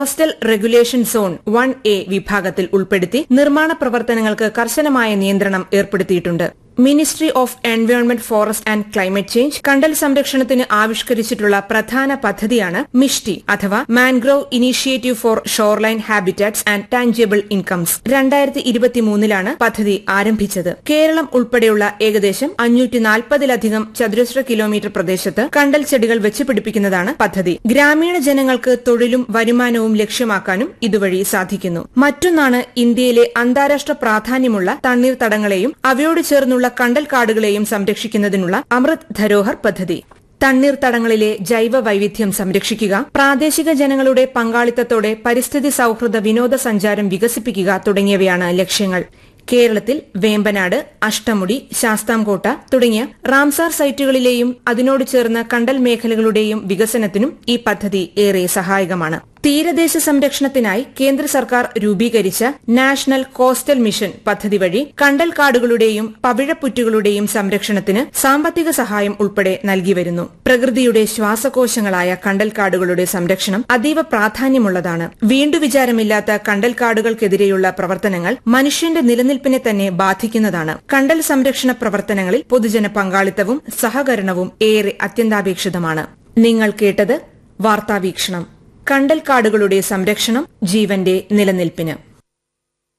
coastal regulation zone one A വിഭാഗത്തിൽ ഉൾപ്പെടുത്തി നിർമ്മാണ പ്രവർത്തനങ്ങൾക്ക് കർശനമായ നിയന്ത്രണം ഏർപ്പെടുത്തിയിട്ടുണ്ട് ministry of environment forest and climate change കണ്ടൽ സംരക്ഷണത്തിന് ആവിഷ്കരിച്ചിട്ടുള്ള പ്രധാന പദ്ധതിയാണ് മിഷ്ടി അഥവാ mangrove initiative for shoreline habitats and tangible incomes രണ്ടായിരത്തി ഇരുപത്തിമൂന്നിലാണ് പദ്ധതി ആരംഭിച്ചത് കേരളം ഉൾപ്പെടെയുള്ള ഏകദേശം അഞ്ഞൂറ്റി നാൽപ്പതിലധികം ചതുരശ്ര കിലോമീറ്റർ പ്രദേശത്ത് കണ്ടൽ ചെടികൾ വെച്ചുപിടിപ്പിക്കുന്നതാണ് പദ്ധതി ഗ്രാമീണ ജനങ്ങൾക്ക് തൊഴിലും വരുമാനവും ലക്ഷ്യമാക്കാനും ഇതുവഴി സാധിക്കുന്നു മറ്റൊന്നാണ് ഇന്ത്യയിലെ അന്താരാഷ്ട്ര പ്രാധാന്യമുള്ള തണ്ണീർത്തടങ്ങളെയും അവയോട് ചേർന്നുള്ള കണ്ടൽ കാടുകളെയും സംരക്ഷിക്കുന്നതിനുള്ള അമൃത് ധരോഹർ പദ്ധതി തണ്ണീർത്തടങ്ങളിലെ ജൈവ വൈവിധ്യം സംരക്ഷിക്കുക പ്രാദേശിക ജനങ്ങളുടെ പങ്കാളിത്തത്തോടെ പരിസ്ഥിതി സൌഹൃദ വിനോദസഞ്ചാരം വികസിപ്പിക്കുക തുടങ്ങിയവയാണ് ലക്ഷ്യങ്ങൾ കേരളത്തിൽ വേമ്പനാട് അഷ്ടമുടി ശാസ്താംകോട്ട തുടങ്ങിയ റാംസാർ സൈറ്റുകളിലെയും അതിനോട് ചേർന്ന കണ്ടൽ മേഖലകളുടെയും വികസനത്തിനും ഈ പദ്ധതി ഏറെ സഹായകമാണ് തീരദേശ സംരക്ഷണത്തിനായി കേന്ദ്ര സർക്കാർ രൂപീകരിച്ച നാഷണൽ കോസ്റ്റൽ മിഷൻ പദ്ധതി വഴി കണ്ടൽ കാടുകളുടെയും പവിഴപ്പുറ്റുകളുടെയും സംരക്ഷണത്തിന് സാമ്പത്തിക സഹായം ഉൾപ്പെടെ നൽകിവരുന്നു പ്രകൃതിയുടെ ശ്വാസകോശങ്ങളായ കണ്ടൽ കാടുകളുടെ സംരക്ഷണം അതീവ പ്രാധാന്യമുള്ളതാണ് വീണ്ടുവിചാരമില്ലാത്ത കണ്ടൽ കാടുകൾക്കെതിരെയുള്ള പ്രവർത്തനങ്ങൾ മനുഷ്യന്റെ നിലനിൽപ്പിനെ തന്നെ ബാധിക്കുന്നതാണ് കണ്ടൽ സംരക്ഷണ പ്രവർത്തനങ്ങളിൽ പൊതുജന പങ്കാളിത്തവും സഹകരണവും ഏറെ അത്യന്താപേക്ഷിതമാണ് നിങ്ങൾ കേട്ടത് വാർത്താവീക്ഷണം കണ്ടൽ കാടുകളുടെ സംരക്ഷണം ജീവന്റെ നിലനിൽപ്പിന്